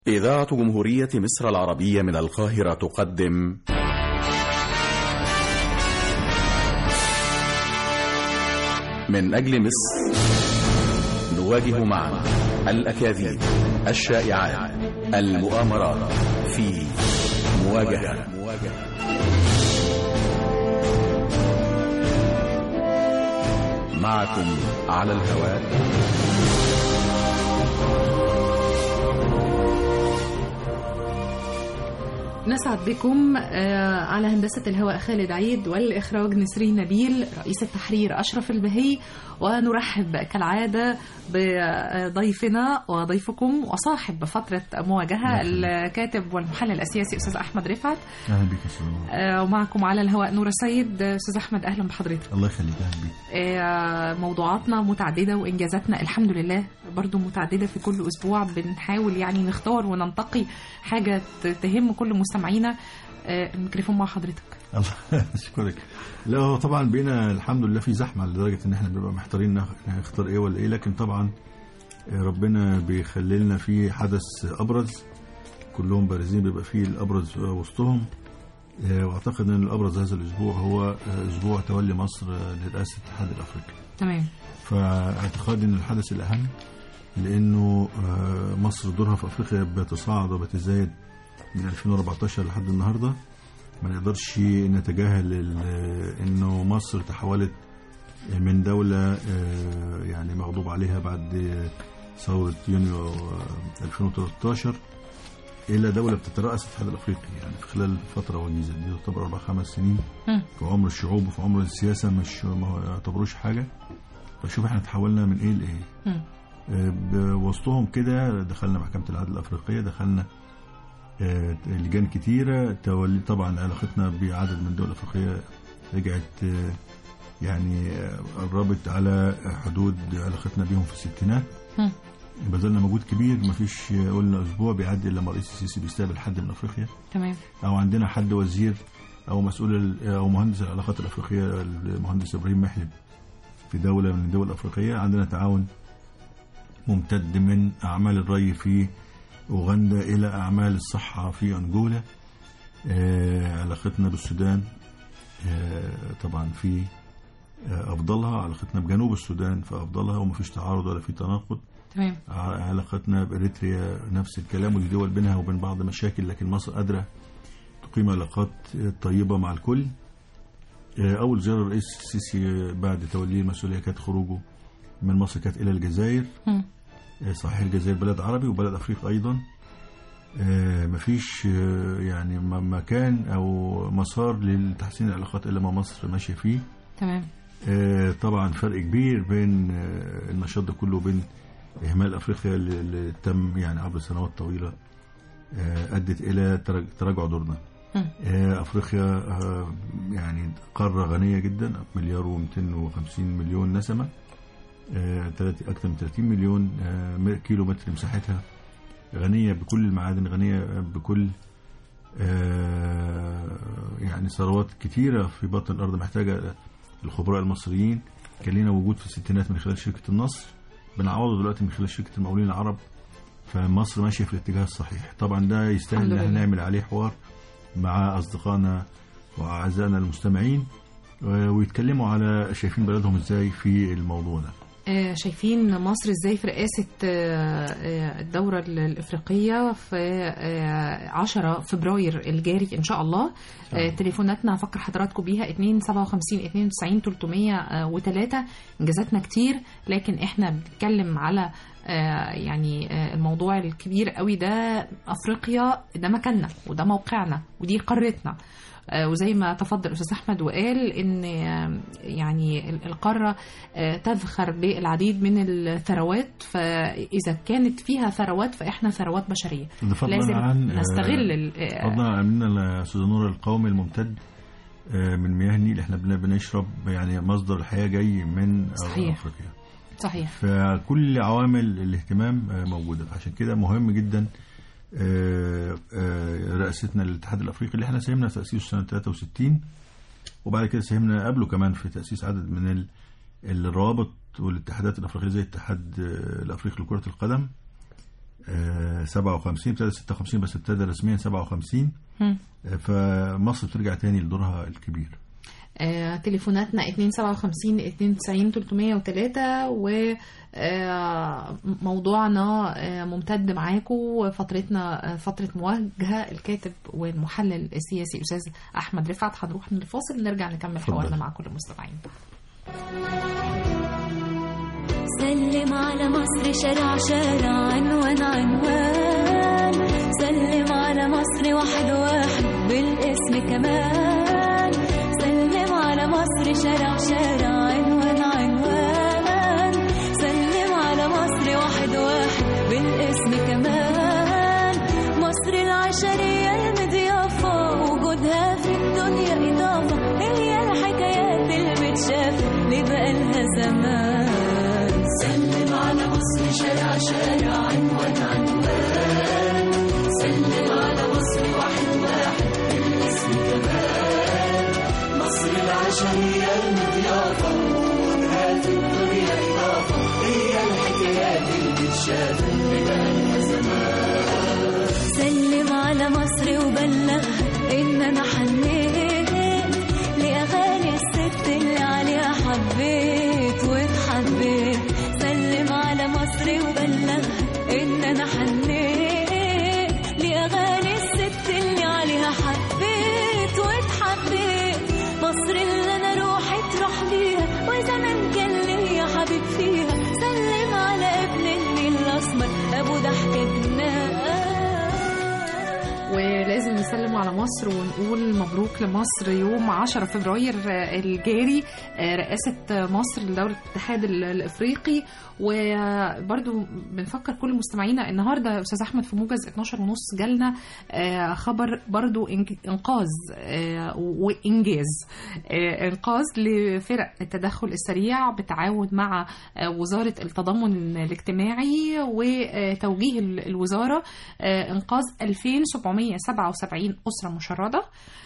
إذاعة جمهورية مصر العربية من القاهرة تقدم من أجل مصر نواجه معا الأكاذيب الشائعات المؤامرات في مواجهة معكم على الهواء نسعد بكم آه، على هندسة الهواء خالد عيد والإخراج نسرين نبيل رئيس التحرير أشرف البهي ونرحب كالعادة بضيفنا وضيفكم وصاحب فترة مواجهة الكاتب والمحلل السياسي أستاذ أحمد رفعت اهلا بك يا سلام آه، ومعكم على الهواء نور السيد أستاذ أحمد أهلا بحضرتك الله يخليك اهلا بك آه، موضوعاتنا متعددة وإنجازاتنا الحمد لله برضو متعددة في كل أسبوع بنحاول يعني نختار وننتقي حاجة ت- تهم كل مستمعينا آه، الميكروفون مع حضرتك الله اشكرك لا هو طبعا بينا الحمد لله في زحمه لدرجه ان احنا بنبقى محتارين نخ- نختار ايه ولا ايه لكن طبعا ربنا بيخلي لنا في حدث ابرز كلهم بارزين بيبقى فيه الابرز وسطهم آه، واعتقد ان الابرز هذا الاسبوع هو آه، اسبوع تولي مصر آه، لرئاسه الاتحاد الافريقي تمام فاعتقادي ان الحدث الاهم لانه آه، مصر دورها في افريقيا بتصاعد وبتزايد من 2014 لحد النهارده ما نقدرش نتجاهل ال- انه مصر تحولت من دوله آه، يعني مغضوب عليها بعد ثوره يونيو آه، 2013 الى دوله بتترأس الاتحاد الافريقي يعني في خلال فتره وجيزه دي تعتبر اربع خمس سنين مم. في عمر الشعوب وفي عمر السياسه مش ما يعتبروش حاجه فشوف احنا تحولنا من ايه لايه مم. آه، بوسطهم كده دخلنا محكمة العدل الأفريقية دخلنا آه، لجان كتيرة تولي طبعا علاقتنا بعدد من الدول الأفريقية رجعت آه، يعني آه، قربت على حدود علاقتنا بيهم في الستينات مم. بذلنا مجهود كبير مفيش آه، قلنا أسبوع بيعدي إلا لما الرئيس السيسي بيستقبل حد من أفريقيا تمام أو عندنا حد وزير أو مسؤول ال- أو مهندس العلاقات الأفريقية المهندس إبراهيم محلب في دولة من الدول الأفريقية عندنا تعاون ممتد من أعمال الري في أوغندا إلى أعمال الصحة في أنجولا آه، علاقتنا بالسودان آه، طبعا في آه، أفضلها علاقتنا بجنوب السودان في أفضلها ومفيش تعارض ولا في تناقض تمام ع- علاقتنا بإريتريا نفس الكلام ودي دول بينها وبين بعض مشاكل لكن مصر قادرة تقيم علاقات طيبة مع الكل آه، أول زيارة الرئيس السيسي بعد توليه المسؤولية كانت خروجه من مصر كانت إلى الجزائر مم. آه، صحيح الجزائر بلد عربي وبلد أفريقي أيضا آه، مفيش آه، يعني م- مكان أو مسار لتحسين العلاقات إلا ما مصر ماشية فيه تمام آه، طبعا فرق كبير بين آه، النشاط ده كله وبين إهمال أفريقيا اللي اللي تم يعني عبر سنوات طويلة آه، أدت إلى تراج- تراجع دورنا مم. آه، أفريقيا آه، يعني قارة غنية جدا مليار و250 مليون نسمة آه، تلات- أكثر من 30 مليون آه، م- كيلو متر مساحتها غنية بكل المعادن غنية بكل آه، يعني ثروات كتيرة في بطن الأرض محتاجة الخبراء المصريين كان لنا وجود في الستينات من خلال شركة النصر بنعوضه دلوقتي من خلال شركة المقاولين العرب فمصر ماشية في الاتجاه الصحيح طبعا ده يستاهل الحمد ان احنا لله. نعمل عليه حوار مع أصدقائنا وأعزائنا المستمعين آه، ويتكلموا على شايفين بلدهم ازاي في الموضوع ده آه، شايفين مصر ازاي في رئاسة آه، آه، الدورة ال- الإفريقية في آه، 10 فبراير الجاري إن شاء الله آه، تليفوناتنا هفكر حضراتكم بيها 2 57 92 303 إنجازاتنا كتير لكن إحنا بنتكلم على آه، يعني آه، الموضوع الكبير قوي ده أفريقيا ده مكاننا وده موقعنا ودي قارتنا آه، وزي ما تفضل استاذ احمد وقال ان آه، يعني ال- القاره آه، تذخر بالعديد من الثروات فاذا كانت فيها ثروات فاحنا ثروات بشريه ده فضلا لازم عن آه، نستغل ال- آه، فضلا عن عندنا يا استاذ نور القومي الممتد آه، من مياه النيل احنا بن- بنشرب يعني مصدر الحياه جاي من آه، صحيح. افريقيا صحيح فكل عوامل الاهتمام آه، موجوده عشان كده مهم جدا آه، آه، رئاستنا للاتحاد الافريقي اللي احنا ساهمنا في تاسيسه سنه 63 وبعد كده ساهمنا قبله كمان في تاسيس عدد من ال- الروابط والاتحادات الافريقيه زي الاتحاد آه، الافريقي لكره القدم آه، 57 ابتدى 56 بس ابتدى رسميا 57 مم. آه، فمصر بترجع تاني لدورها الكبير آه، تليفوناتنا 257 92 303 و آه، موضوعنا آه، ممتد معاكم فترتنا آه، فترة مواجهة الكاتب والمحلل السياسي أستاذ أحمد رفعت هنروح للفاصل ونرجع نكمل اتفضل. حوارنا مع كل المستمعين سلم على مصر شارع شارع عنوان عنوان سلم على مصر واحد واحد بالاسم كمان سلم على مصر شارع شارع عنوان عنوان سلم على مصر واحد واحد بالاسم كمان مصر العشرية المضيافة وجودها في الدنيا إضافة هي الحكايات اللي بتشاف اللي بقالها زمان سلم على مصر شارع شارع عنوان عنوان سلم على مصر واحد واحد بالاسم كمان مصر العشرية المضيافة وجودها في الدنيا إضافة هي الحكايات اللي بتشاف اللي بقالها زمان سلم على مصر وبلغها إن أنا حنيت لأغاني الست اللي عليها حبيت واتحبيت سلم على مصر وبلغها إن أنا حنيت لأغاني الست اللي عليها حبيت واتحبيت مصر اللي أنا روحي تروح ليها وزمان كان ليا حبيب فيها سلم على ابن النيل الأسمر أبو ضحكة جنان ولازم نسلم على مصر ونقول مبروك لمصر يوم 10 فبراير الجاري رئاسة مصر لدولة الاتحاد الافريقي وبرضو بنفكر كل مستمعينا النهارده استاذ احمد في موجز 12 ونص جالنا آه، خبر برضو إنج- انقاذ آه، وانجاز آه، انقاذ لفرق التدخل السريع بالتعاون مع آه، وزاره التضامن الاجتماعي وتوجيه ال- الوزاره آه، انقاذ 2777 اسره مشرده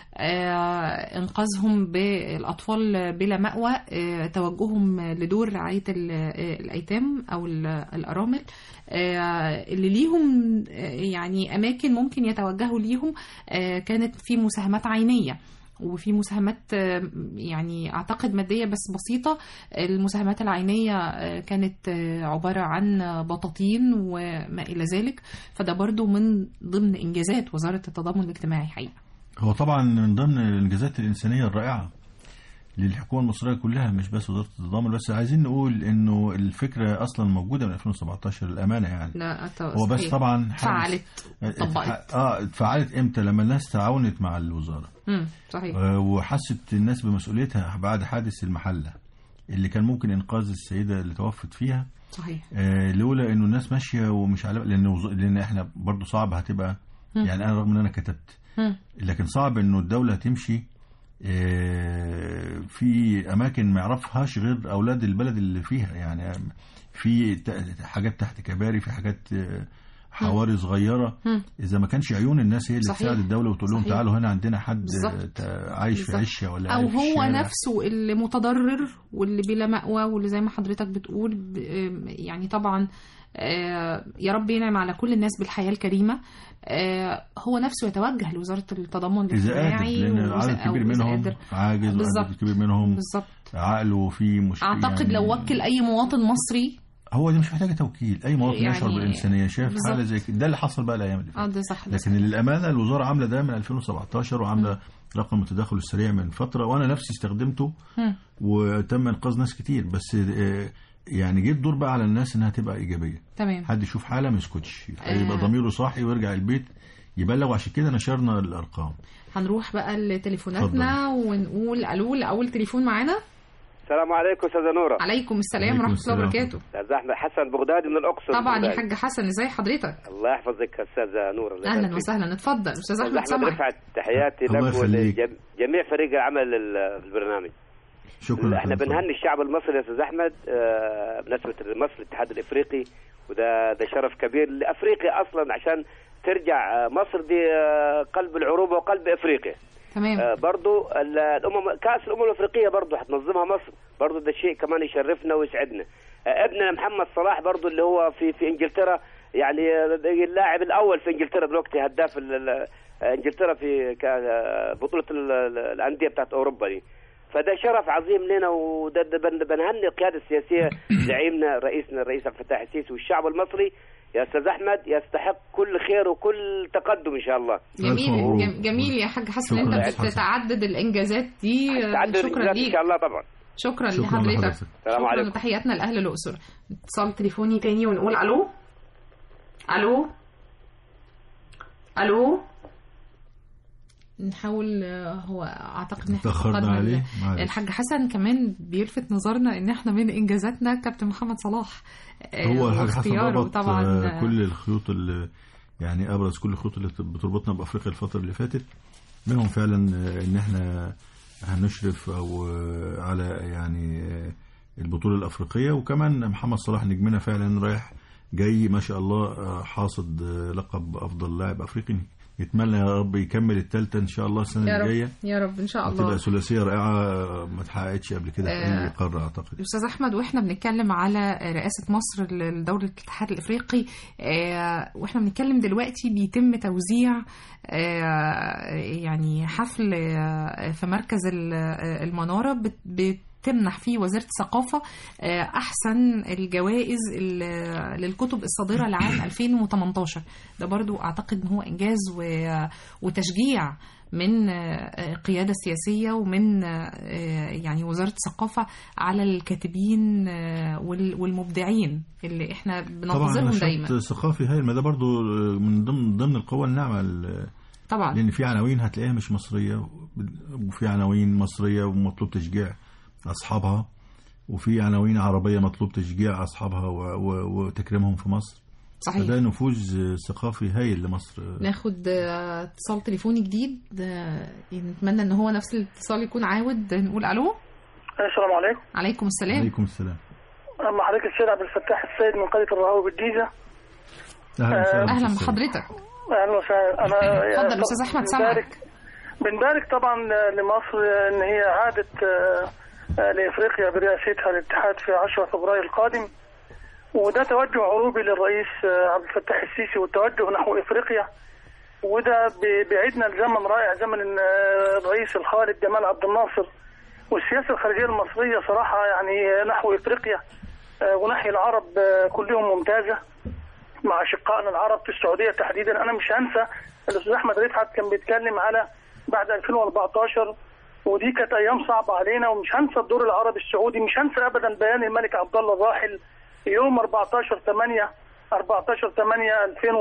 آه، انقاذهم بالاطفال بلا ماوى آه، توجههم لدور رعايه ال- آه، الايتام او ال- الارامل آه، اللي ليهم آه، يعني اماكن ممكن يتوجهوا ليهم آه، كانت في مساهمات عينيه وفي مساهمات آه، يعني اعتقد ماديه بس بسيطه المساهمات العينيه آه، كانت آه، عباره عن بطاطين وما الى ذلك فده برضو من ضمن انجازات وزاره التضامن الاجتماعي حقيقه هو طبعا من ضمن الانجازات الانسانيه الرائعه للحكومه المصريه كلها مش بس وزاره التضامن بس عايزين نقول انه الفكره اصلا موجوده من 2017 للامانه يعني لا أت- هو بس صحيح. طبعا حدث- فعلت طبقت اه اتفعلت امتى لما الناس تعاونت مع الوزاره امم صحيح آه، وحست الناس بمسؤوليتها بعد حادث المحله اللي كان ممكن انقاذ السيده اللي توفت فيها صحيح آه، لولا انه الناس ماشيه ومش على لان وز- لان احنا برضو صعب هتبقى مم. يعني انا رغم ان انا كتبت مم. لكن صعب انه الدوله تمشي آه، في اماكن ما يعرفهاش غير اولاد البلد اللي فيها يعني في ت- حاجات تحت كباري في حاجات آه، حواري صغيره مم. اذا ما كانش عيون الناس هي اللي صحيح. تساعد الدوله وتقول لهم صحيح. تعالوا هنا عندنا حد بالظبط. تا- عايش في بالظبط. عشه ولا او عايش في هو الشارع. نفسه اللي متضرر واللي بلا مأوى واللي زي ما حضرتك بتقول ب- يعني طبعا آه، يا رب ينعم على كل الناس بالحياة الكريمة آه، هو نفسه يتوجه لوزارة التضامن اذا قادر الاجتماعي لان وإذا- عدد أو كبير إذا منهم قادر. عاجز وعدد بالظبط. كبير منهم بالظبط عقله فيه مشكله اعتقد لو وكل اي مواطن مصري هو دي مش محتاجه توكيل اي مواطن يعني- يشعر بالانسانيه شاف بالظبط. حاله زي كده ده اللي حصل بقى الايام اللي اه فاتت ده صح ده لكن صح. للامانه الوزاره عامله ده من 2017 وعامله رقم التدخل السريع من فتره وانا نفسي استخدمته مم. وتم انقاذ ناس كتير بس آه، يعني جه الدور بقى على الناس انها تبقى ايجابيه تمام حد يشوف حاله ما يسكتش آه. يبقى ضميره صاحي ويرجع البيت يبلغ وعشان كده نشرنا الارقام هنروح بقى لتليفوناتنا ونقول الو لاول تليفون معانا السلام عليكم استاذه نوره عليكم السلام عليكم ورحمه الله السلام. وبركاته استاذ احمد حسن بغدادي من الاقصر طبعا يا بغدادي. حاج حسن ازي حضرتك الله يحفظك استاذه نوره الله اهلا يبارك فيك. وسهلا اتفضل استاذ استاذ احمد احمد سامعك رفعت تحياتي الله لك يخليك. ولجميع فريق العمل ال- في البرنامج شكرا احنا لك. بنهني الشعب المصري يا استاذ احمد آه، بمناسبه مصر الاتحاد الافريقي وده ده شرف كبير لافريقيا اصلا عشان ترجع آه، مصر دي آه، قلب العروبه وقلب افريقيا تمام آه، برضو ال- الامم كاس الامم الافريقيه برضو هتنظمها مصر برضو ده شيء كمان يشرفنا ويسعدنا آه، ابننا محمد صلاح برضو اللي هو في في انجلترا يعني اللاعب الاول في انجلترا دلوقتي هداف ال- ال- انجلترا في ك- بطوله ال- ال- الانديه بتاعت اوروبا دي فده شرف عظيم لنا وده ده بن- بنهني القياده السياسيه زعيمنا رئيسنا الرئيس عبد الفتاح السيسي والشعب المصري يا استاذ احمد يستحق كل خير وكل تقدم ان شاء الله جميل مبروك. جم- جميل يا حاج حسن شكراً انت يا أستاذ حسن. بتتعدد الانجازات دي تعدل شكرا الإنجازات ان ليك شاء الله طبعا شكرا, شكراً لحضرتك لحضرتك. السلام شكرا عليكم. وتحياتنا لاهل الاقصر اتصال تليفوني تاني ونقول الو الو الو نحاول آه، هو اعتقد ان احنا تأخرنا فقدنا عليه ال- معلش. الحاج حسن كمان بيلفت نظرنا ان احنا من انجازاتنا كابتن محمد صلاح آه، هو الحاج حسن واختياره ربط طبعا آه، كل الخيوط اللي يعني ابرز كل الخيوط اللي بتربطنا بافريقيا الفتره اللي فاتت منهم فعلا آه، ان احنا هنشرف او آه، على يعني آه، البطوله الافريقيه وكمان محمد صلاح نجمنا فعلا رايح جاي ما شاء الله آه، حاصد آه، لقب افضل لاعب افريقي نتمنى يا رب يكمل الثالثه ان شاء الله السنه يا الجايه رب يا رب ان شاء الله هتبقى ثلاثيه رائعه آه، ما اتحققتش قبل كده في آه، اي قاره اعتقد استاذ احمد واحنا بنتكلم على رئاسه مصر لدوله الاتحاد الافريقي آه، واحنا بنتكلم دلوقتي بيتم توزيع آه، يعني حفل آه، في مركز ال- آه، المناره بت- بتمنح فيه وزاره الثقافه آه، احسن الجوائز ال- للكتب الصادره لعام 2018 ده برضو اعتقد ان هو انجاز و- وتشجيع من آه، القيادة السياسية ومن آه، يعني وزارة الثقافة على الكاتبين آه، وال- والمبدعين اللي احنا طبعا بننتظرهم نشاط دايما ثقافي هايل ما ده برضو آه، من ضمن ضمن القوى الناعمه ال- طبعا لان في عناوين هتلاقيها مش مصريه وفي عناوين مصريه ومطلوب تشجيع اصحابها وفي عناوين عربيه مطلوب تشجيع اصحابها و- و- وتكريمهم في مصر صحيح فده نفوذ ثقافي هايل لمصر ناخد آه، اتصال تليفوني جديد آه، نتمنى ان هو نفس الاتصال يكون عاود نقول الو السلام عليكم عليكم السلام عليكم السلام أما حضرتك السيد عبد الفتاح السيد من قرية الرهاوي بالجيزة اهلا وسهلا اهلا بالسيد. بحضرتك أهلا وسهلا أنا اتفضل أستاذ أحمد، سامعك. بنبارك بنبارك طبعا لمصر إن هي عادت آه، آه، لإفريقيا برئاستها الاتحاد في 10 فبراير القادم وده توجه عروبي للرئيس آه، عبد الفتاح السيسي والتوجه نحو إفريقيا وده بي- بيعيدنا لزمن رائع زمن آه، الرئيس الخالد جمال عبد الناصر والسياسة الخارجية المصرية صراحة يعني نحو إفريقيا آه، ونحو العرب آه، كلهم ممتازة مع أشقائنا العرب في السعودية تحديدا أنا مش هنسى الأستاذ أحمد رفعت كان بيتكلم على بعد 2014 ودي كانت أيام صعبة علينا ومش هنسى الدور العربي السعودي مش هنسى أبدا بيان الملك عبد الله الراحل يوم 14 8 14 8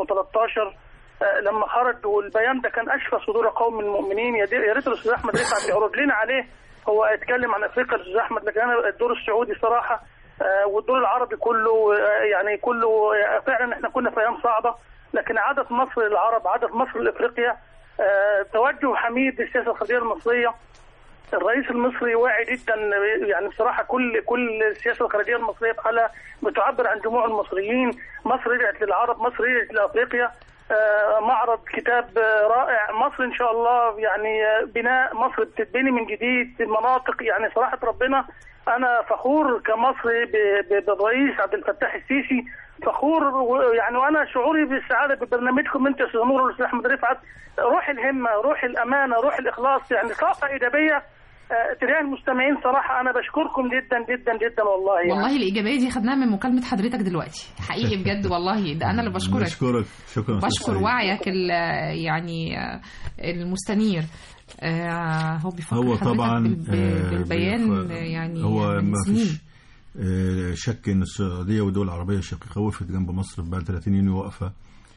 2013 آه، لما خرج والبيان ده كان اشفى صدور قوم المؤمنين يا دي- يا ريت الاستاذ احمد رفعت يعرض لنا عليه هو اتكلم عن افريقيا الاستاذ احمد لكن انا الدور السعودي صراحه آه، والدور العربي كله آه، يعني كله آه، فعلا احنا كنا في ايام صعبه لكن عادت مصر للعرب عادت مصر لافريقيا آه، توجه حميد للسياسه الخارجيه المصريه الرئيس المصري واعي جدا يعني بصراحه كل كل السياسه الخارجيه المصريه بحالها بتعبر عن جموع المصريين مصر رجعت للعرب مصر رجعت لافريقيا آه، معرض كتاب آه، رائع مصر ان شاء الله يعني آه، بناء مصر بتتبني من جديد المناطق يعني صراحه ربنا انا فخور كمصري ب- ب- بالرئيس عبد الفتاح السيسي فخور و- يعني وانا شعوري بالسعاده ببرنامجكم انت يا استاذ نور والاستاذ احمد رفعت روح الهمه روح الامانه روح الاخلاص يعني طاقه ايجابيه آه، تجاه المستمعين صراحه انا بشكركم جدا جدا جدا والله يعني. والله الايجابيه دي خدناها من مكالمه حضرتك دلوقتي حقيقي بجد والله ده انا اللي بشكرك بشكرك شكرا أستاذ بشكر سعيد. وعيك ال- يعني آه، المستنير آه، هو بيفكر هو حضرتك طبعا بالب- آه، بالبيان بيف- يعني هو من ما سنين. فيش آه، شك ان السعوديه والدول العربيه الشقيقه وقفت جنب مصر بعد 30 يونيو وقفه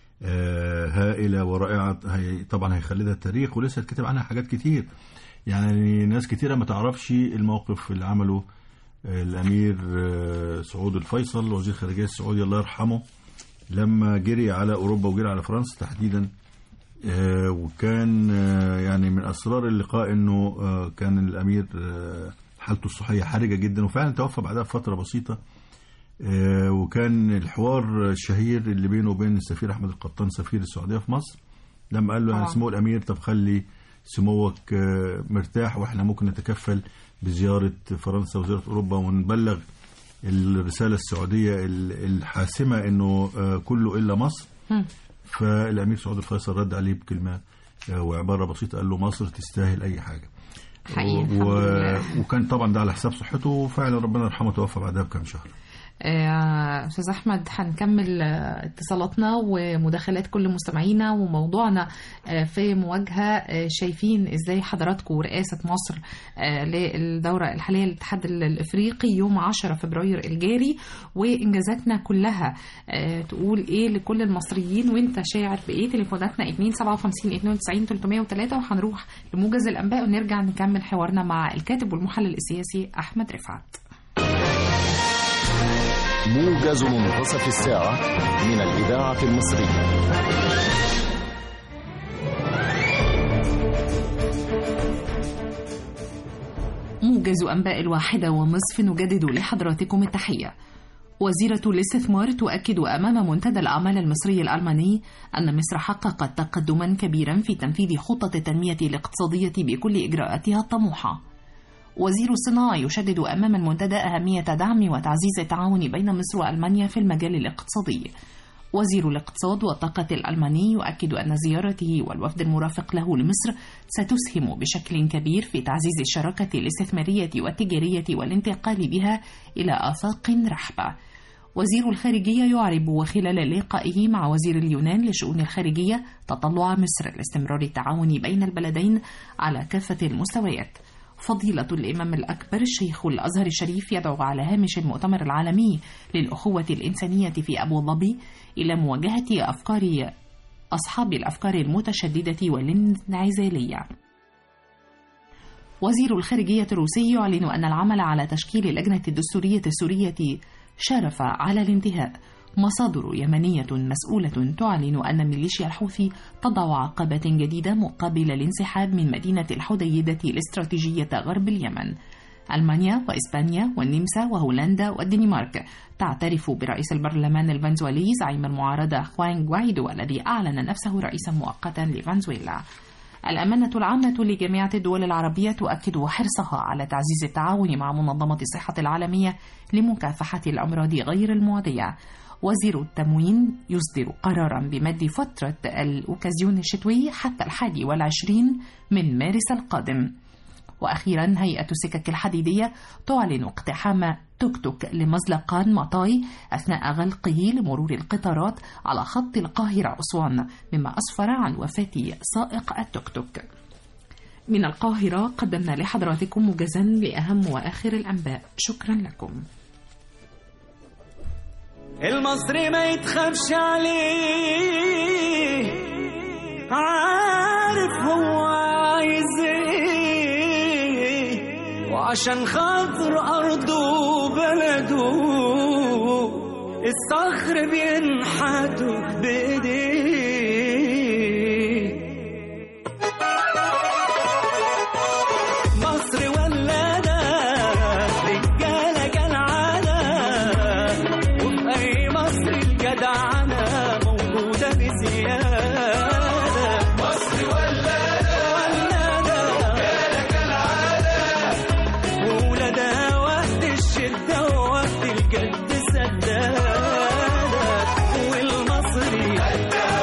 آه، هائله ورائعه هي طبعا هيخلدها التاريخ ولسه اتكتب عنها حاجات كتير يعني ناس كتيره ما تعرفش الموقف اللي عمله آه، الامير آه، سعود الفيصل وزير الخارجيه السعودي الله يرحمه لما جري على اوروبا وجري على فرنسا تحديدا آه، وكان آه، يعني من اسرار اللقاء انه آه، كان الامير آه، حالته الصحيه حرجه جدا وفعلا توفى بعدها بفتره بسيطه آه، وكان الحوار الشهير اللي بينه وبين السفير احمد القطان سفير السعوديه في مصر لما قال له يعني طبعا. سمو الامير طب خلي سموك آه، مرتاح واحنا ممكن نتكفل بزياره فرنسا وزياره اوروبا ونبلغ الرسالة السعودية ال- الحاسمة انه آه، كله الا مصر مم. فالامير سعود الفيصل رد عليه بكلمة آه، وعبارة بسيطة قال له مصر تستاهل اي حاجة حقيقي الحمد و... لله. وكان طبعا ده على حساب صحته وفعلا ربنا يرحمه توفى بعدها بكام شهر آه، استاذ احمد هنكمل آه، اتصالاتنا ومداخلات كل مستمعينا وموضوعنا آه، في مواجهه آه، شايفين ازاي حضراتكم ورئاسه مصر آه، للدوره الحاليه للاتحاد ال- الافريقي يوم 10 فبراير الجاري وانجازاتنا كلها آه، تقول ايه لكل المصريين وانت شاعر بايه تليفوناتنا 2 57 92 303 وهنروح لموجز الانباء ونرجع نكمل حوارنا مع الكاتب والمحلل السياسي احمد رفعت موجز منتصف الساعة من الإذاعة المصرية موجز أنباء الواحدة ونصف نجدد لحضراتكم التحية وزيرة الاستثمار تؤكد أمام منتدى الأعمال المصري الألماني أن مصر حققت تقدما كبيرا في تنفيذ خطة التنمية الاقتصادية بكل إجراءاتها الطموحة وزير الصناعة يشدد أمام المنتدى أهمية دعم وتعزيز التعاون بين مصر وألمانيا في المجال الاقتصادي وزير الاقتصاد والطاقة الألماني يؤكد أن زيارته والوفد المرافق له لمصر ستسهم بشكل كبير في تعزيز الشراكة الاستثمارية والتجارية والانتقال بها إلى آفاق رحبة. وزير الخارجية يعرب وخلال لقائه مع وزير اليونان لشؤون الخارجية تطلع مصر لاستمرار التعاون بين البلدين على كافة المستويات. فضيلة الإمام الأكبر الشيخ الأزهر الشريف يدعو على هامش المؤتمر العالمي للأخوة الإنسانية في أبو ظبي إلى مواجهة أفكار أصحاب الأفكار المتشددة والانعزالية. وزير الخارجية الروسي يعلن أن العمل على تشكيل لجنة الدستورية السورية شرف على الانتهاء. مصادر يمنية مسؤولة تعلن أن ميليشيا الحوثي تضع عقبات جديدة مقابل الانسحاب من مدينة الحديدة الاستراتيجية غرب اليمن. ألمانيا وإسبانيا والنمسا وهولندا والدنمارك تعترف برئيس البرلمان الفنزويلي زعيم المعارضة خوان غوايدو الذي أعلن نفسه رئيسا مؤقتا لفنزويلا. الأمانة العامة لجامعة الدول العربية تؤكد حرصها على تعزيز التعاون مع منظمة الصحة العالمية لمكافحة الأمراض غير المعدية. وزير التموين يصدر قرارا بمد فترة الأوكازيون الشتوي حتى الحادي والعشرين من مارس القادم. وأخيرا هيئة السكك الحديدية تعلن اقتحام توك توك لمزلقان مطاي أثناء غلقه لمرور القطارات على خط القاهرة أسوان مما أسفر عن وفاة سائق التوك توك من القاهرة قدمنا لحضراتكم موجزا لأهم وآخر الأنباء شكرا لكم المصري ما يتخافش عليه عارف هو عايز ايه وعشان خاطر ارضه وبلده الصخر بينحتوا بايديه مصر ولادة رجالة كالعادة وفي أي مصر الجدعنة موجودة بزيادة مصر ولادة ولادة رجالة كالعادة وولادها وقت الشدة ووقت الجد سدادة والمصري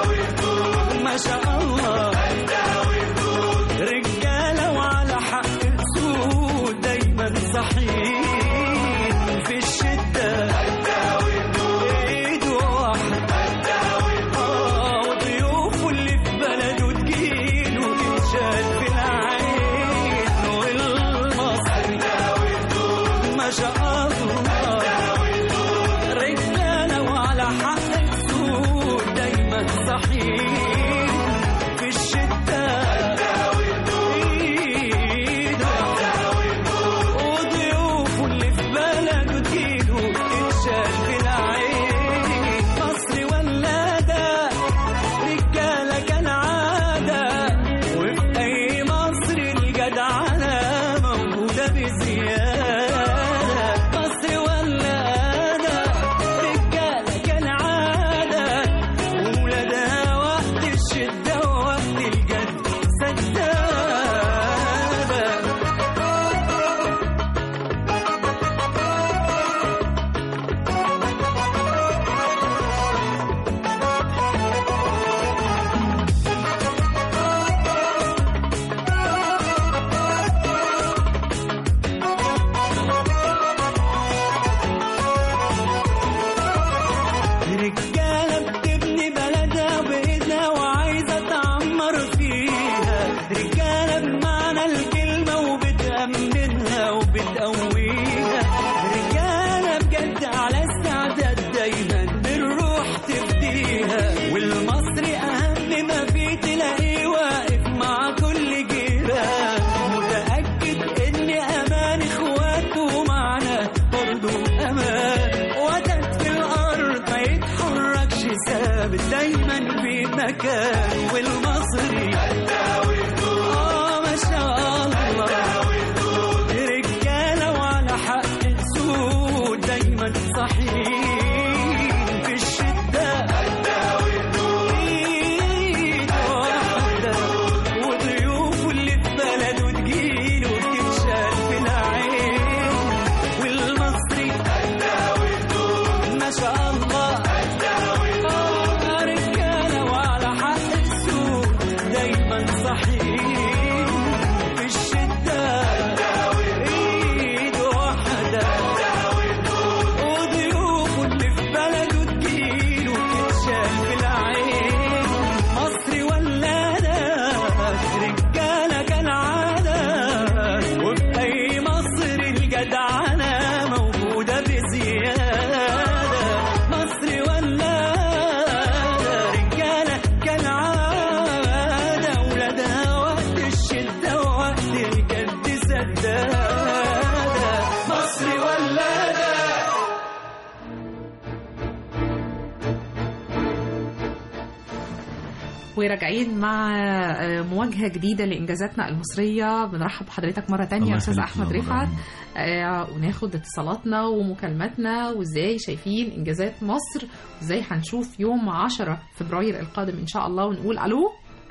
وراجعين مع آه، مواجهة جديدة لإنجازاتنا المصرية بنرحب بحضرتك مرة تانية الله يا أستاذ يخليك أحمد يا رفعت إبراهيم. آه، وناخد اتصالاتنا ومكالماتنا وإزاي شايفين إنجازات مصر وإزاي هنشوف يوم 10 فبراير القادم إن شاء الله ونقول ألو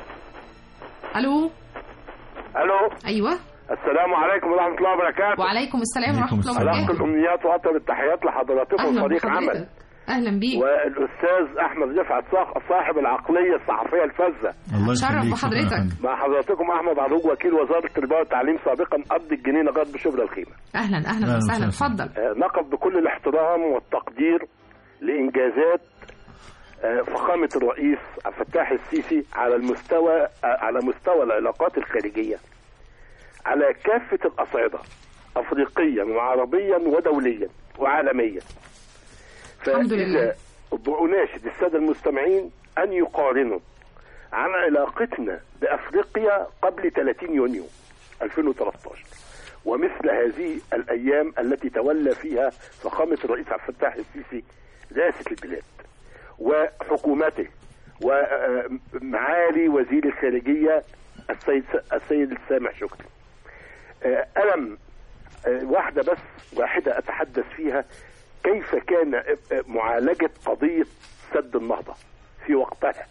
ألو الو أيوه السلام عليكم ورحمه الله وبركاته وعليكم السلام عليكم ورحمة الله السلام. ألق وبركاته الامنيات واطيب التحيات لحضراتكم أهلا فريق عمل بحضرتك أهلا بيك والاستاذ احمد رفعت صاح- صاحب العقليه الصحفيه الفذه الله شرف يخليك شكراً يا بحضرتك. فندم. مع حضراتكم احمد عروج وكيل وزاره التربيه والتعليم سابقا قبض الجنينه غرب شبرا الخيمه أهلا أهلا أهلا وسهلا وسهلا. اتفضل آه، نقف بكل الاحترام والتقدير لانجازات آه، فخامه الرئيس عبد الفتاح السيسي على المستوى آه، على مستوى العلاقات الخارجيه على كافه الاصعده افريقيا وعربيا ودوليا وعالميا الحمد لله. وأناشد الساده المستمعين ان يقارنوا عن علاقتنا بافريقيا قبل 30 يونيو 2013 ومثل هذه الايام التي تولى فيها فخامه الرئيس عبد الفتاح السيسي رئاسه البلاد وحكومته ومعالي وزير الخارجيه السيد السيد السامح شكري. آه، ألم آه، واحدة بس واحدة أتحدث فيها كيف كان آه، آه، معالجة قضية سد النهضة في وقتها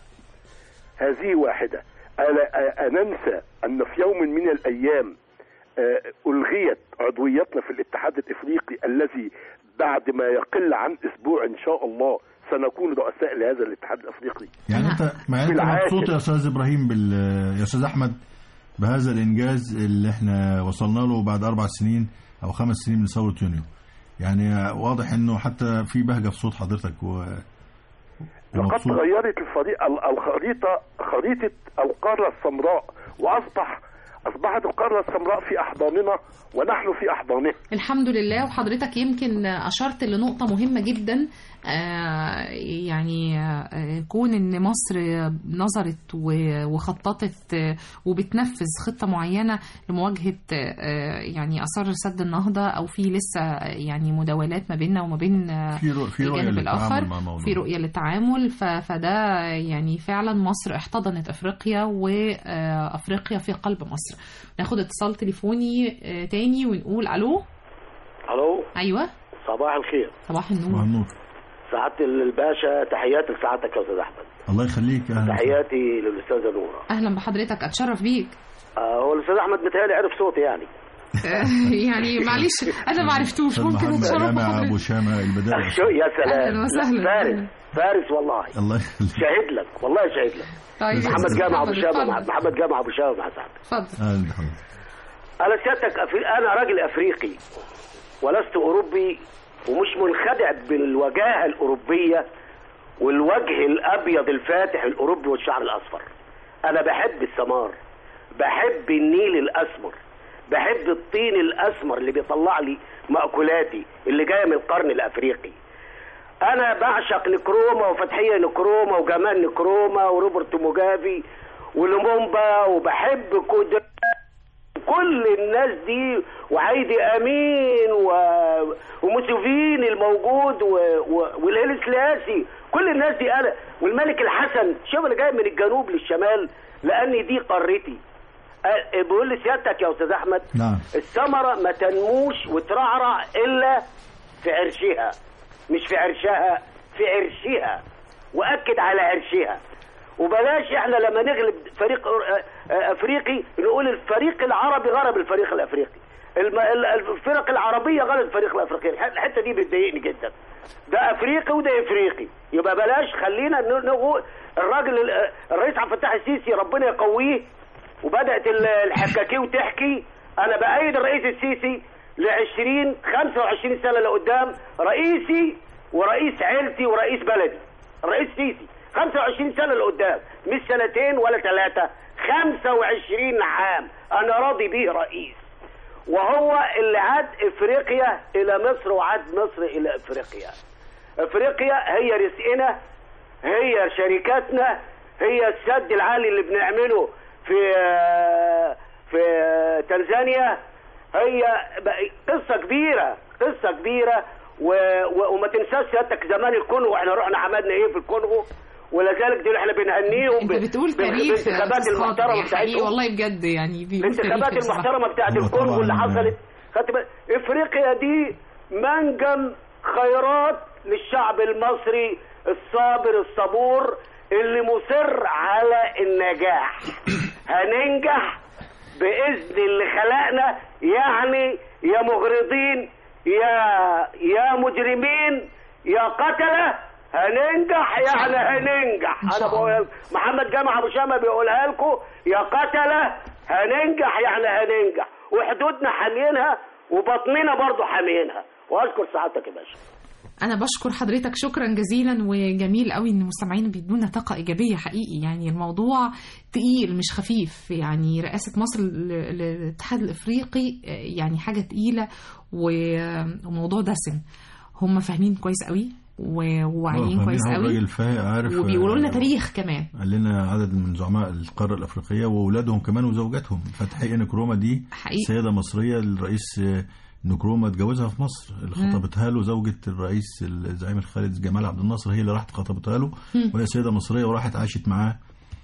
هذه واحدة ألا آه، أننسى أن في يوم من الأيام آه، ألغيت عضويتنا في الاتحاد الإفريقي الذي بعد ما يقل عن أسبوع إن شاء الله سنكون رؤساء لهذا الاتحاد الأفريقي يعني انت يعني انت بالعاشر. مبسوط يا استاذ ابراهيم بال يا استاذ احمد بهذا الانجاز اللي احنا وصلنا له بعد اربع سنين او خمس سنين من ثوره يونيو يعني واضح انه حتى في بهجه في صوت حضرتك و لقد ومبسوط. تغيرت الفريق ال- الخريطة خريطة القارة السمراء وأصبح أصبحت القارة السمراء في أحضاننا ونحن في أحضانها الحمد لله وحضرتك يمكن أشرت لنقطة مهمة جدا آه، يعني آه، كون إن مصر نظرت و- وخططت آه، وبتنفذ خطة معينة لمواجهة آه، يعني آثار سد النهضة أو في لسه آه، يعني مداولات ما بيننا وما بين آه، في رؤ- في رؤيه الجانب للتعامل الآخر مع الموضوع في رؤية للتعامل ف- فده يعني فعلا مصر احتضنت أفريقيا وأفريقيا في قلب مصر ناخد اتصال تليفوني آه، تاني ونقول ألو الو أيوة صباح الخير صباح مع النور النور سعاده الباشا تحياتي لسعادتك يا استاذ احمد الله يخليك اهلا تحياتي للاستاذه نوره أهلا بحضرتك أتشرف بيك آه هو الاستاذ احمد متهيألي عرف صوتي يعني يعني معلش أنا ما عرفتوش أستاذ ممكن محمد أتشرف جامع ابو بحضرتك شامه البدايه شو يا سلام أهلا وسهلا. لا، فارس فارس والله الله يخليك شاهد لك والله شاهد لك طيب يا محمد أستاذ جامع ابو محمد، شامه اتفضل. محمد جامع ابو شامه مع سعادتك اتفضل اهلا بحضرتك انا سيادتك أفري... انا راجل افريقي ولست اوروبي ومش منخدع بالوجاهه الاوروبيه والوجه الابيض الفاتح الاوروبي والشعر الاصفر انا بحب السمار بحب النيل الاسمر بحب الطين الاسمر اللي بيطلع لي مأكولاتي اللي جايه من القرن الافريقي انا بعشق نكروما وفتحيه نكروما وجمال نكروما وروبرت موجافي ولومومبا وبحب كود كل الناس دي وعايدي امين و... وموسوفيني الموجود و... و... والهيل سلاسي كل الناس دي انا والملك الحسن شوف انا جاي من الجنوب للشمال لان دي قارتي أه، بيقول لي سيادتك يا استاذ احمد نعم الثمره ما تنموش وترعرع الا في عرشها مش في عرشها في عرشها واكد على عرشها وبلاش احنا لما نغلب فريق أور- آه، افريقي نقول الفريق العربي غلب الفريق الافريقي الم- ال- الفرق العربيه غلبت الفريق الافريقي الح- الحته دي بتضايقني جدا ده افريقي وده افريقي يبقى بلاش خلينا ن- نغو الراجل ال- الرئيس عبد الفتاح السيسي ربنا يقويه وبدات ال- الحكاكيه وتحكي انا بايد الرئيس السيسي ل 20 25 سنه لقدام رئيسي ورئيس عيلتي ورئيس بلدي الرئيس السيسي 25 سنه لقدام مش سنتين ولا ثلاثه 25 عام انا راضي بيه رئيس وهو اللي عاد افريقيا الى مصر وعاد مصر الى افريقيا افريقيا هي رزقنا هي شركاتنا هي السد العالي اللي بنعمله في في تنزانيا هي بق- قصة كبيرة قصة كبيرة و... و... وما تنساش سيادتك زمان الكونغو احنا رحنا عملنا ايه في الكونغو ولذلك دول احنا بنهنيهم انت بتقول ب- تاريخ يا بالانتخابات أستاذ خاطر، المحترمه يعني حقيقي بتاعتهم والله بجد يعني بيقول الانتخابات تاريخ بصراحة. المحترمه بتاعت هو الكونغو اللي طبعاً- حصلت خدت بالك؟ افريقيا دي منجم خيرات للشعب المصري الصابر الصبور اللي مصر على النجاح هننجح باذن اللي خلقنا يعني يا مغرضين يا يا مجرمين يا قتله هننجح يعني هننجح إن شاء انا بقول محمد جامع ابو شامه بيقولها لكم يا قتله هننجح يعني هننجح وحدودنا حامينها وبطننا برضو حامينها واشكر سعادتك يا باشا انا بشكر حضرتك شكرا جزيلا وجميل قوي ان المستمعين بيدونا طاقه ايجابيه حقيقي يعني الموضوع تقيل مش خفيف يعني رئاسه مصر لل- للاتحاد الافريقي آه، يعني حاجه تقيله و- وموضوع دسم هم فاهمين كويس قوي و- وواعيين آه، كويس فاهمين هو قوي الراجل فاهم عارف وبيقولوا لنا آه، تاريخ كمان قال لنا عدد من زعماء القاره الافريقيه واولادهم كمان وزوجاتهم فتحقيق نكروما دي حقيقي. سيده مصريه الرئيس آه، نكروما اتجوزها في مصر اللي مم. خطبتها له زوجة الرئيس الزعيم الخالد جمال عبد الناصر هي اللي راحت خطبتها له مم. وهي سيدة مصرية وراحت عاشت معاه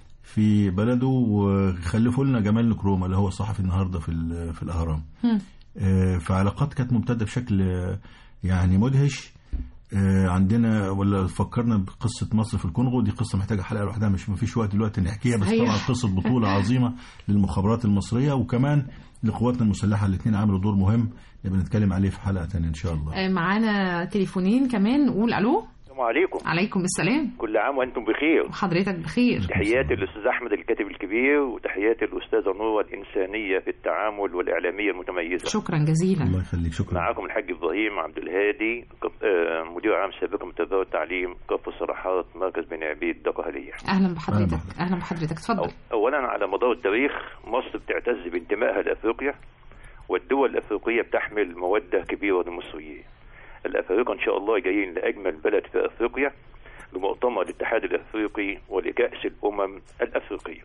في بلده وخلفوا لنا جمال نكروما اللي هو صحفي النهارده في ال- في الاهرام هم. آه، فعلاقات كانت ممتدة بشكل آه، يعني مدهش آه، عندنا ولا فكرنا بقصة مصر في الكونغو دي قصة محتاجة حلقة لوحدها مش مفيش وقت دلوقتي نحكيها بس صحيح. طبعا قصة بطولة عظيمة للمخابرات المصرية وكمان لقواتنا المسلحة الاثنين عملوا دور مهم نبقى نتكلم عليه في حلقة تانية إن شاء الله آه، معانا تليفونين كمان نقول الو السلام عليكم عليكم السلام كل عام وانتم بخير وحضرتك بخير تحياتي للاستاذ احمد الكاتب الكبير وتحياتي للاستاذه نوره الانسانيه في التعامل والاعلاميه المتميزه شكرا جزيلا الله يخليك شكرا معاكم الحاج ابراهيم عبد الهادي كف- آه، مدير عام سابق متابعه التعليم كفر صلاحات مركز بني عبيد دقهليه اهلا بحضرتك اهلا بحضرتك اتفضل اولا على مدار التاريخ مصر بتعتز بانتمائها لافريقيا والدول الافريقيه بتحمل موده كبيره للمصريين الافارقه ان شاء الله جايين لاجمل بلد في افريقيا لمؤتمر الاتحاد الافريقي ولكاس الامم الافريقيه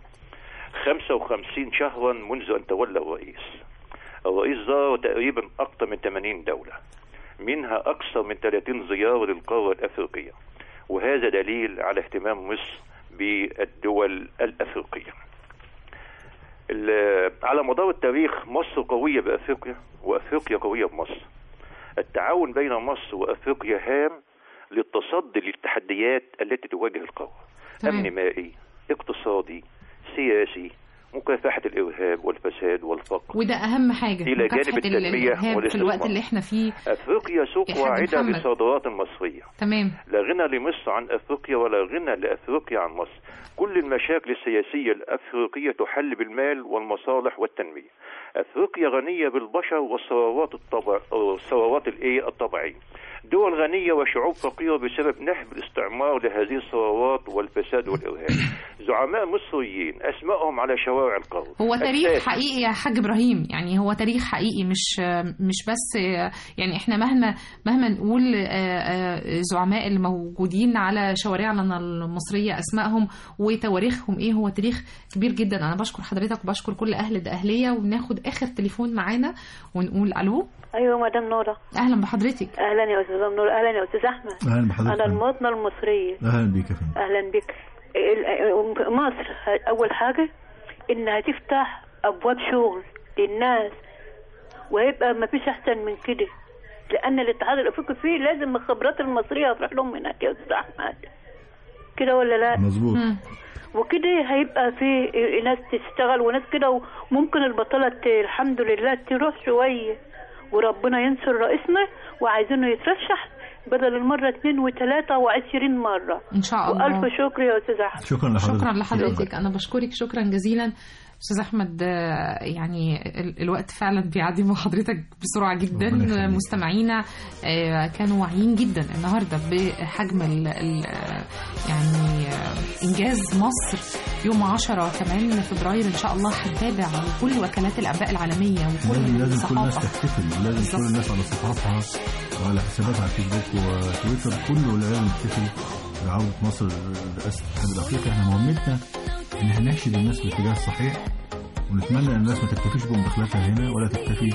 55 شهرا منذ ان تولى الرئيس الرئيس زار تقريبا اكثر من 80 دوله منها اكثر من 30 زياره للقاره الافريقيه وهذا دليل على اهتمام مصر بالدول الافريقيه ال- على مدار التاريخ مصر قوية بأفريقيا وأفريقيا قوية بمصر التعاون بين مصر وأفريقيا هام للتصدي للتحديات التي تواجه القارة تمام. أمن مائي اقتصادي سياسي مكافحة الإرهاب والفساد والفقر وده اهم حاجه إلى جانب مكافحة ال- التنمية الإرهاب في والاستثمار. الوقت اللي احنا فيه أفريقيا سوق يا حاج واعدة محمد. للصادرات المصرية تمام لا غنى لمصر عن افريقيا ولا غنى لافريقيا عن مصر كل المشاكل السياسيه الافريقيه تحل بالمال والمصالح والتنميه افريقيا غنيه بالبشر والثروات الطبع الثروات الايه الطبيعيه دول غنيه وشعوب فقيره بسبب نهب الاستعمار لهذه الثروات والفساد والارهاب زعماء مصريين اسمائهم على شوارع القاره هو تاريخ أساس. حقيقي يا حاج ابراهيم يعني هو تاريخ حقيقي مش مش بس يعني احنا مهما مهما نقول آه، آه، زعماء اللي موجودين على شوارعنا المصريه اسمائهم وتواريخهم ايه هو تاريخ كبير جدا انا بشكر حضرتك وبشكر كل اهل الدقهليه وناخد اخر تليفون معانا ونقول الو ايوه مدام نوره اهلا بحضرتك اهلا يا استاذ نوره اهلا يا استاذ احمد أهلا بحضرتك انا المواطنه المصريه أهلا بيك يا فندم اهلا بك ال- مصر اول حاجه انها تفتح ابواب شغل للناس وهيبقى ما فيش احسن من كده لان الاتحاد الافريقي فيه لازم الخبرات المصريه تروح لهم هناك يا استاذ احمد كده ولا لا مظبوط وكده هيبقى في ناس تشتغل وناس كده وممكن البطاله ت- الحمد لله تروح شويه وربنا ينصر رئيسنا وعايزينه يترشح بدل المره اثنين وثلاثه وعشرين مره ان شاء الله والف شكر يا استاذ احمد شكرا لحضرتك شكرا لحضرتك انا بشكرك شكرا جزيلا استاذ احمد آه، يعني ال- الوقت فعلا بيعدي مع حضرتك بسرعه جدا ربنا يخليك. مستمعينا آه، كانوا واعيين جدا النهارده بحجم ال ال يعني آه، انجاز مصر يوم 10 كمان فبراير ان شاء الله هنتابع على كل وكالات الانباء العالميه وكل لازم لازم كل الناس الصحافه تحتفل لازم كل الناس على صفحاتها وعلى حساباتها على الفيسبوك وتويتر كله لازم يحتفل بعودة مصر لرئاسة الاتحاد الأفريقي احنا مهمتنا إن احنا نحشد الناس في الاتجاه الصحيح ونتمنى إن الناس ما تكتفيش بمداخلاتها هنا ولا تكتفي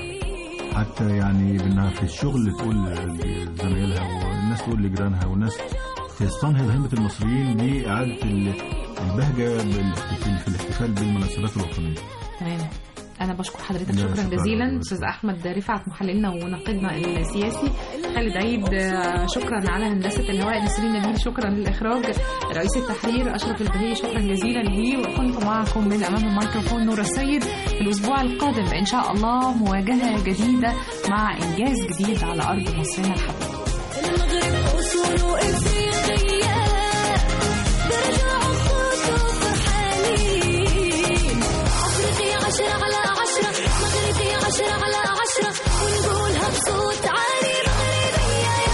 حتى يعني بأنها في الشغل تقول لزمايلها والناس تقول لجيرانها والناس تستنهض همة المصريين لإعادة ال- البهجة بالاحتفال في الاحتفال بالمناسبات الوطنية تمام انا بشكر حضرتك لا، شكرا شكراً. جزيلا استاذ احمد رفعت محللنا وناقدنا السياسي خالد عيد آه، شكرا على هندسه الهواء نسرين نبيل شكرا للاخراج رئيس التحرير اشرف البهي شكرا جزيلا لي وكنت معكم من امام الميكروفون نور السيد في الاسبوع القادم ان شاء الله مواجهه جديده مع انجاز جديد على ارض مصرنا الحبيبه المغرب أصول إفريقية برجعوا صوتوا فرحانين أفريقيا عشرة على عشرة مغربية عشرة على عشرة ونقولها بصوت عالي مغربية يا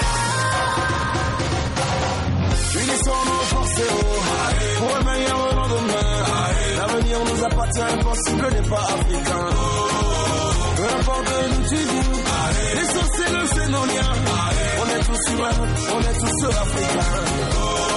Unissons nos forces pour un meilleur lendemain. L'avenir nous appartient, impossible n'est pas africain. Peu importe d'où tu viens, l'essentiel c'est nos liens. On est tous humains, on est tous africains.